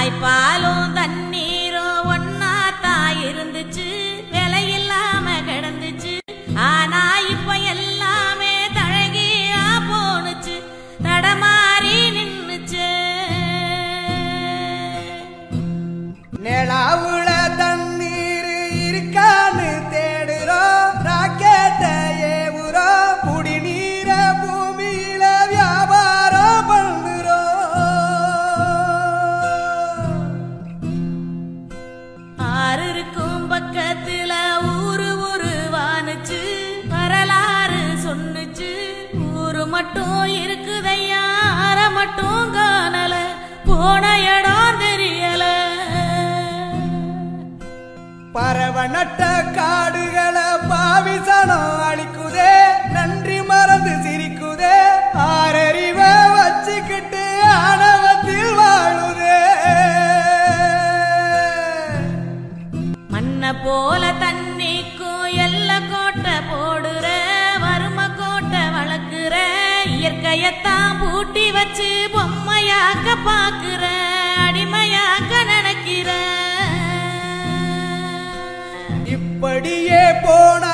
தாய்ப்பாலும் தண்ணீரும் ஒன்னாத்தான் இருந்துச்சு விலை இல்லாம கிடந்துச்சு ஆனா இப்ப எல்லாமே தழகியா போனுச்சு தடமாறி நின்னுச்சு நிலாவுல தண்ணீர் இருக்கான்னு தேடுறோம் ராக்கெட்ட ஏவுறோம் குடிநீர பூமியில வியாபாரம் பண்ணுறோம் ஆறு இருக்கும் பக்கத்துல ஊரு ஊரு வானுச்சு வரலாறு சொன்னுச்சு ஊரு மட்டும் இருக்குதையா அற மட்டும் காணல போன இடம் தெரியல பறவை நட்ட காடுகளை பாவிசனம் அழிக்குதே நன்றி மறந்து சிரிக்குதே ஆறறிவ வச்சுக்கிட்டு ஆணவத்தில் வாழுதே மண்ண போல தண்ணிக்கும் எல்ல கோட்டை போடுற வறும கோட்டை வளர்க்குற இயற்கையத்தான் பூட்டி வச்சு பொம்மையாக்க பாக்குற அடிமையாக்க நினைக்கிற இப்படியே போனா